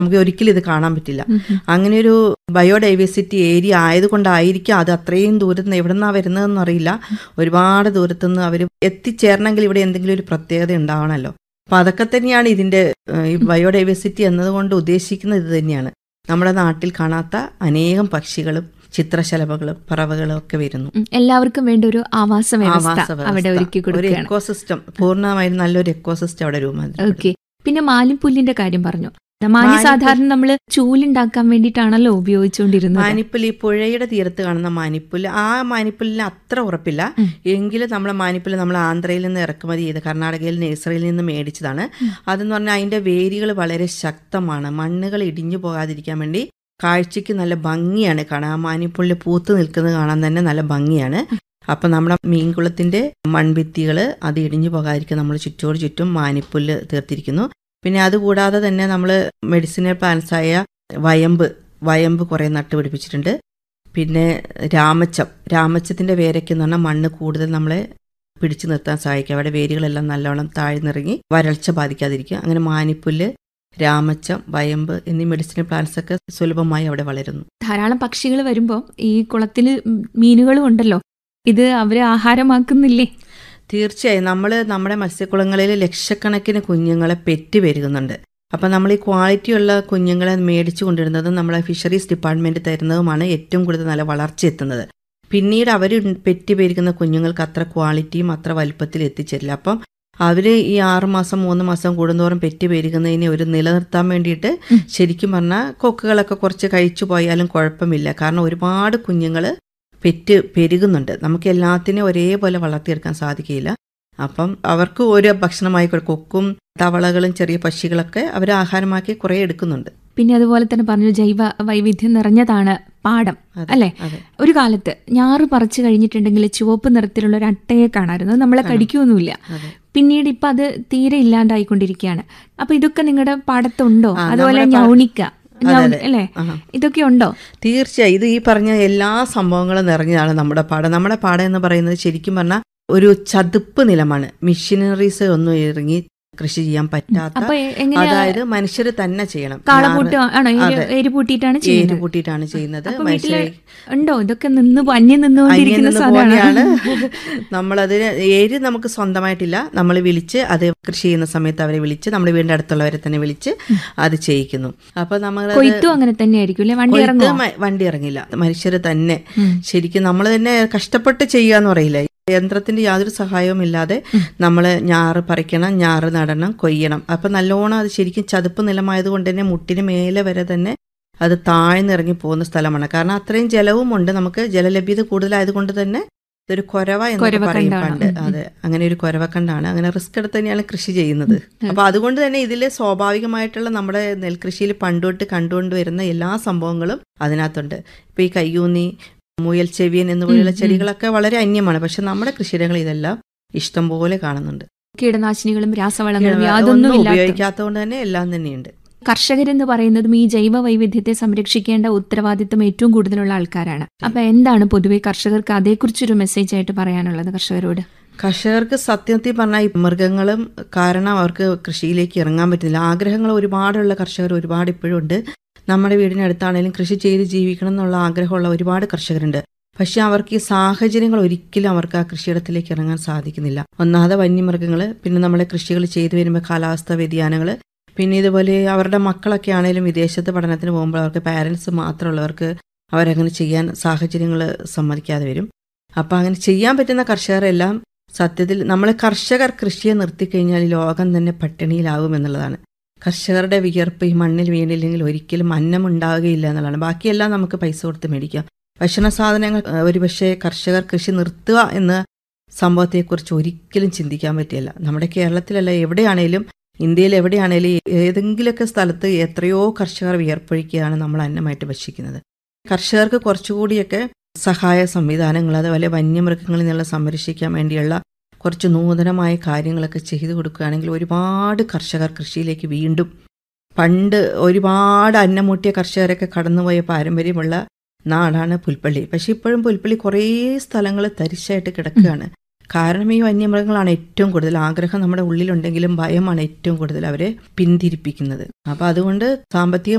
നമുക്ക് ഒരിക്കലും ഇത് കാണാൻ പറ്റില്ല അങ്ങനെ ഒരു ബയോഡൈവേഴ്സിറ്റി ഏരിയ ആയതുകൊണ്ടായിരിക്കും അത് അത്രയും ദൂരത്ത് നിന്ന് എവിടെ നിന്നാണ് വരുന്നതെന്ന് അറിയില്ല ഒരുപാട് ദൂരത്തു നിന്ന് അവർ എത്തിച്ചേരണമെങ്കിൽ ഇവിടെ എന്തെങ്കിലും ഒരു പ്രത്യേകത ഉണ്ടാവണമല്ലോ അപ്പൊ അതൊക്കെ തന്നെയാണ് ഇതിന്റെ ഏഹ്, ഈ ബയോഡൈവേഴ്സിറ്റി എന്നതുകൊണ്ട് ഉദ്ദേശിക്കുന്നത് ഇത് തന്നെയാണ് നമ്മുടെ നാട്ടിൽ കാണാത്ത അനേകം പക്ഷികളും ചിത്രശലഭങ്ങളും പറവകളും ഒക്കെ വരുന്നു ഉം. എല്ലാവർക്കും വേണ്ട ഒരു ആവാസ വ്യവസ്ഥ ആവാസ വ്യവസ്ഥ. അവിടെ ഒരുക്കി ഒരു കൊടുക്കുകയാണ് എക്കോസിസ്റ്റം പൂർണ്ണമായും നല്ലൊരു എക്കോസിസ്റ്റം അവിടെ രൂപീകരിക്കും ഓക്കെ പിന്നെ മാലിപ്പുല്ലിന്റെ കാര്യം പറഞ്ഞു മാലി മാലിപ്പുല്ല്- സാധാരണ നമ്മൾ ചൂലുണ്ടാക്കാൻ വേണ്ടിയിട്ടാണല്ലോ ഉപയോഗിച്ചുകൊണ്ടിരുന്നത് മാനിപ്പുല്ല് ഈ പുഴയുടെ തീരത്ത് കാണുന്ന മാനിപ്പുല്ല് ആ മാനിപ്പുല്ലിന് അത്ര ഉറപ്പില്ല ഉം. എങ്കിലും നമ്മളെ മാനിപ്പുല്ല് നമ്മൾ ആന്ധ്രയിൽ നിന്ന് ഇറക്കുമതി ചെയ്ത് കർണാടകയിൽ നഴ്സറിയിൽ നിന്ന് മേടിച്ചതാണ് അതെന്ന് പറഞ്ഞാൽ അതിന്റെ വേരുകൾ വളരെ ശക്തമാണ് മണ്ണുകൾ ഇടിഞ്ഞു പോകാതിരിക്കാൻ വേണ്ടി കാഴ്ചയ്ക്ക് നല്ല ഭംഗിയാണ് കാണാൻ ആ മാനിപ്പുല്ല് പൂത്ത് നിൽക്കുന്നത് കാണാൻ തന്നെ നല്ല ഭംഗിയാണ് അപ്പൊ നമ്മുടെ മീൻകുളത്തിന്റെ മൺഭിത്തികൾ അത് ഇടിഞ്ഞു പോകാതിരിക്കാൻ നമ്മൾ ചുറ്റോട് ചുറ്റും മാനിപ്പുല്ല് തീർത്തിരിക്കുന്നു പിന്നെ അതുകൂടാതെ തന്നെ നമ്മൾ മെഡിസിനൽ പ്ലാന്റ്സ് ആയ വയമ്പ് വയമ്പ് കുറേ നട്ടുപിടിപ്പിച്ചിട്ടുണ്ട് പിന്നെ രാമച്ചം രാമച്ചത്തിന്റെ വേരൊക്കെ എന്ന് പറഞ്ഞാൽ മണ്ണ് കൂടുതൽ നമ്മളെ പിടിച്ചു നിർത്താൻ സഹായിക്കും അവിടെ വേരുകളെല്ലാം നല്ലോണം താഴ്ന്നിറങ്ങി വരൾച്ച ബാധിക്കാതിരിക്കും അങ്ങനെ മാനിപ്പുല്ല് രാമച്ചം വയമ്പ് എന്നീ മെഡിസിനൽ പ്ലാന്റ്സ് ഒക്കെ സുലഭമായി അവിടെ വളരുന്നു ധാരാളം പക്ഷികൾ വരുമ്പോൾ ഈ കുളത്തിൽ മീനുകളും ഉണ്ടല്ലോ ഇത് അവരെ ആഹാരമാക്കുന്നില്ലേ തീർച്ചയായും നമ്മൾ നമ്മുടെ മത്സ്യക്കുളങ്ങളിൽ ലക്ഷക്കണക്കിന് കുഞ്ഞുങ്ങളെ പെറ്റ് പെരുകുന്നുണ്ട് അപ്പം നമ്മൾ ഈ ക്വാളിറ്റിയുള്ള കുഞ്ഞുങ്ങളെ മേടിച്ചു കൊണ്ടിരുന്നത് നമ്മളെ ഫിഷറീസ് ഡിപ്പാർട്ട്മെന്റ് തരുന്നതുമാണ് ഏറ്റവും കൂടുതൽ നല്ല വളർച്ച എത്തുന്നത് പിന്നീട് അവർ പെറ്റ് പെരുകുന്ന കുഞ്ഞുങ്ങൾക്ക് അത്ര ക്വാളിറ്റിയും അത്ര വലുപ്പത്തിൽ എത്തിച്ചേരില്ല അപ്പം അവർ ഈ ആറ് മാസം മൂന്ന് മാസം കൂടുന്തോറും പെറ്റ് പെരുകുന്നതിനെ ഒരു നിലനിർത്താൻ വേണ്ടിയിട്ട് ഉം. ശരിക്കും പറഞ്ഞാൽ കൊക്കുകളൊക്കെ കുറച്ച് കഴിച്ചു പോയാലും കുഴപ്പമില്ല കാരണം ഒരുപാട് കുഞ്ഞുങ്ങൾ പെറ്റ് പെരുകുന്നുണ്ട് നമുക്ക് എല്ലാത്തിനെയും ഒരേപോലെ വളർത്തിയെടുക്കാൻ സാധിക്കില്ല അപ്പം അവർക്ക് ഒരു ഭക്ഷണമായി കൊടുക്കും. കൊക്കും തവളകളും ചെറിയ പക്ഷികളൊക്കെ അവർ ആഹാരമാക്കി കുറേ എടുക്കുന്നുണ്ട് പിന്നെ അതുപോലെ തന്നെ പറഞ്ഞു ജൈവ വൈവിധ്യം നിറഞ്ഞതാണ് പാടം അതെ, അല്ലേ അതെ ഒരു കാലത്ത് ഞാറ് പറിച്ചു കഴിഞ്ഞിട്ടുണ്ടെങ്കിൽ ചുവപ്പ് നിറത്തിലുള്ള ഒരു അട്ടയെ കാണാമായിരുന്നു അത് നമ്മളെ കടിക്കൊന്നുമില്ല അതെ പിന്നീട് ഇപ്പൊ അത് തീരെ ഇല്ലാണ്ടായിക്കൊണ്ടിരിക്കുകയാണ് അപ്പൊ ഇതൊക്കെ നിങ്ങളുടെ പാടത്തുണ്ടോ ആ, അതുപോലെ നമ്മുടെ പാ- ഞൗണിക്ക അതെ, ഞൗ- അതെ. അല്ലേ ആഹാ. ഇതൊക്കെ ഉണ്ടോ തീർച്ചയായും ഇത് ഈ പറഞ്ഞ എല്ലാ സംഭവങ്ങളും നിറഞ്ഞതാണ് നമ്മുടെ പാടം നമ്മുടെ പാടം എന്ന് പറയുന്നത് ശരിക്കും പറഞ്ഞാൽ ഒരു ചതുപ്പ് നിലമാണ് മെഷീനറീസ് ഒന്നും ഇറങ്ങി കൃഷി ചെയ്യാൻ പറ്റാത്ത അപ്പൊ എ- എങ്ങനെയാ അതായത് മനുഷ്യർ തന്നെ ചെയ്യണം കാളപൂട്ട് ആണോ എരു- അതെ. എരു പൂട്ടിയിട്ടാണ് ഏര് ചെയ്യുന്നത് കൂട്ടിയിട്ടാണ് ചെയ്യുന്നത് അപ്പൊ വീട്ടില് മനുഷ്യരെ ഉണ്ടോ ഇതൊക്കെ നിന്ന് അന്യം നിന്നുകൊണ്ടിരിക്കുന്ന അന്യം നിന്ന് സാധനമാണ് പോലെയാണ് നമ്മളതിന് ഏര് നമുക്ക് സ്വന്തമായിട്ടില്ല നമ്മൾ വിളിച്ച് അത് കൃഷി ചെയ്യുന്ന സമയത്ത് അവരെ വിളിച്ച് നമ്മുടെ വീടിന്റെ അടുത്തുള്ളവരെ തന്നെ വിളിച്ച് അത് ചെയ്യിക്കുന്നു അപ്പൊ നമ്മൾ കൊയ്ത്തും അങ്ങനെ തന്നെയായിരിക്കും അല്ലെ വണ്ടി ഇറങ്ങുമോ വണ്ടി ഇറങ്ങില്ല മനുഷ്യർ തന്നെ ഉം. ശരിക്കും നമ്മൾ തന്നെ കഷ്ടപ്പെട്ട് ചെയ്യുക എന്ന് പറയില്ല യന്ത്രത്തിന്റെ യാതൊരു സഹായവും ഇല്ലാതെ നമ്മൾ ഞാറ് പറിക്കണം ഞാറ് നടണം കൊയ്യണം അപ്പൊ നല്ലോണം അത് ശരിക്കും ചതുപ്പ് നിലമായത് കൊണ്ട് തന്നെ മുട്ടിന് മേലെ വരെ തന്നെ അത് താഴ്ന്നിറങ്ങി പോകുന്ന സ്ഥലമാണ് കാരണം അത്രയും ജലവും ഉണ്ട് നമുക്ക് ജലലഭ്യത കൂടുതലായത് കൊണ്ട് തന്നെ ഇതൊരു കൊരവ എന്ന് പറയും കൊരവക്കണ്ടാണ്. പണ്ട് ഉം, ഉം. അതെ അങ്ങനെ ഒരു കൊരവക്കണ്ടാണ് അങ്ങനെ റിസ്ക് എടുത്ത് തന്നെയാണ് കൃഷി ചെയ്യുന്നത് അപ്പൊ അതുകൊണ്ട് തന്നെ ഇതിൽ സ്വാഭാവികമായിട്ടുള്ള നമ്മുടെ നെൽകൃഷിയിൽ പണ്ടുതൊട്ട് കണ്ടുകൊണ്ട് വരുന്ന എല്ലാ സംഭവങ്ങളും അതിനകത്തുണ്ട് ഇപ്പൊ ഈ കയ്യൂന്നി മുയൽ ചെവിയൻ എന്നുപോലെയുള്ള ഉം, ഉം. ചെടികളൊക്കെ വളരെ അന്യമാണ് പക്ഷെ നമ്മുടെ കൃഷിയിടങ്ങളിൽ ഇതെല്ലാം ഇഷ്ടം പോലെ കാണുന്നുണ്ട് കീടനാശിനികളും രാസവളങ്ങളും ഒന്നും യാതൊന്നും ഇല്ലാത്ത ഉപയോഗിക്കാത്തതുകൊണ്ട് തന്നെ എല്ലാം തന്നെയുണ്ട് കർഷകരെന്ന് പറയുന്നതും ഈ ജൈവ വൈവിധ്യത്തെ സംരക്ഷിക്കേണ്ട ഉത്തരവാദിത്തം ഏറ്റവും കൂടുതലുള്ള ആൾക്കാരാണ് അപ്പൊ എന്താണ് പൊതുവെ കർഷകർക്ക് അതേക്കുറിച്ചൊരു മെസ്സേജ് ആയിട്ട് പറയാനുള്ളത് കർഷകരോട് കർഷകർക്ക് സത്യത്തിൽ പറഞ്ഞാൽ ഈ മൃഗങ്ങളും കാരണം അവർക്ക് കൃഷിയിലേക്ക് ഇറങ്ങാൻ പറ്റുന്നില്ല ആഗ്രഹങ്ങൾ ഒരുപാടുള്ള കർഷകർ ഒരുപാട് ഇപ്പോഴും ഉണ്ട് നമ്മുടെ വീടിനടുത്താണെങ്കിലും കൃഷി ചെയ്ത് ജീവിക്കണം എന്നുള്ള ആഗ്രഹമുള്ള ഒരുപാട് കർഷകരുണ്ട് പക്ഷെ അവർക്ക് ഈ സാഹചര്യങ്ങൾ ഒരിക്കലും അവർക്ക് ആ കൃഷിയിടത്തിലേക്ക് ഇറങ്ങാൻ സാധിക്കുന്നില്ല ഒന്നാമത് വന്യമൃഗങ്ങൾ പിന്നെ നമ്മളെ കൃഷികൾ ചെയ്തു വരുമ്പോൾ കാലാവസ്ഥാ വ്യതിയാനങ്ങൾ പിന്നെ ഇതുപോലെ അവരുടെ മക്കളൊക്കെ ആണെങ്കിലും വിദേശത്ത് പഠനത്തിന് പോകുമ്പോൾ അവർക്ക് പാരൻസ് മാത്രമുള്ളവർക്ക് അവരങ്ങനെ ചെയ്യാൻ സാഹചര്യങ്ങൾ സമ്മതിക്കാതെ വരും അപ്പം അങ്ങനെ ചെയ്യാൻ പറ്റുന്ന കർഷകരെല്ലാം സത്യത്തിൽ നമ്മൾ കർഷകർ കൃഷിയെ നിർത്തിക്കഴിഞ്ഞാൽ ഈ ലോകം തന്നെ പട്ടിണിയിലാവും എന്നുള്ളതാണ് കർഷകരുടെ വിയർപ്പ് ഈ മണ്ണിൽ വീണില്ലെങ്കിൽ ഒരിക്കലും അന്നം ഉണ്ടാവുകയില്ല എന്നുള്ളതാണ് ബാക്കിയെല്ലാം നമുക്ക് പൈസ കൊടുത്ത് മേടിക്കാം ഭക്ഷണ സാധനങ്ങൾ ഏഹ്, ഒരുപക്ഷെ കർഷകർ കൃഷി നിർത്തുക എന്ന സംഭവത്തെക്കുറിച്ച് ഒരിക്കലും ചിന്തിക്കാൻ പറ്റില്ല നമ്മുടെ കേരളത്തിലല്ല എവിടെയാണേലും ഇന്ത്യയിൽ എവിടെയാണേലും ഏതെങ്കിലുമൊക്കെ സ്ഥലത്ത് എത്രയോ കർഷകർ വിയർപ്പൊഴിക്കുകയാണ് നമ്മൾ അന്നമായിട്ട് ഭക്ഷിക്കുന്നത് കർഷകർക്ക് കുറച്ചുകൂടിയൊക്കെ സഹായ സംവിധാനങ്ങൾ അതുപോലെ വന്യമൃഗങ്ങളിൽ നിന്നുള്ള സംരക്ഷിക്കാൻ വേണ്ടിയുള്ള കുറച്ച് നൂതനമായ കാര്യങ്ങളൊക്കെ ചെയ്തു കൊടുക്കുകയാണെങ്കിൽ ഒരുപാട് കർഷകർ കൃഷിയിലേക്ക് വീണ്ടും പണ്ട് ഒരുപാട് അന്നമൂട്ടിയ കർഷകരൊക്കെ കടന്നുപോയ പാരമ്പര്യമുള്ള നാടാണ് പുൽപ്പള്ളി പക്ഷെ ഇപ്പോഴും പുൽപ്പള്ളി കുറേ സ്ഥലങ്ങൾ തരിശായിട്ട് കിടക്കുകയാണ് കാരണം ഈ വന്യമൃഗങ്ങളാണ് ഏറ്റവും കൂടുതൽ ആഗ്രഹം നമ്മുടെ ഉള്ളിലുണ്ടെങ്കിലും ഭയമാണ് ഏറ്റവും കൂടുതൽ അവരെ പിന്തിരിപ്പിക്കുന്നത് അപ്പൊ അതുകൊണ്ട് സാമ്പത്തിക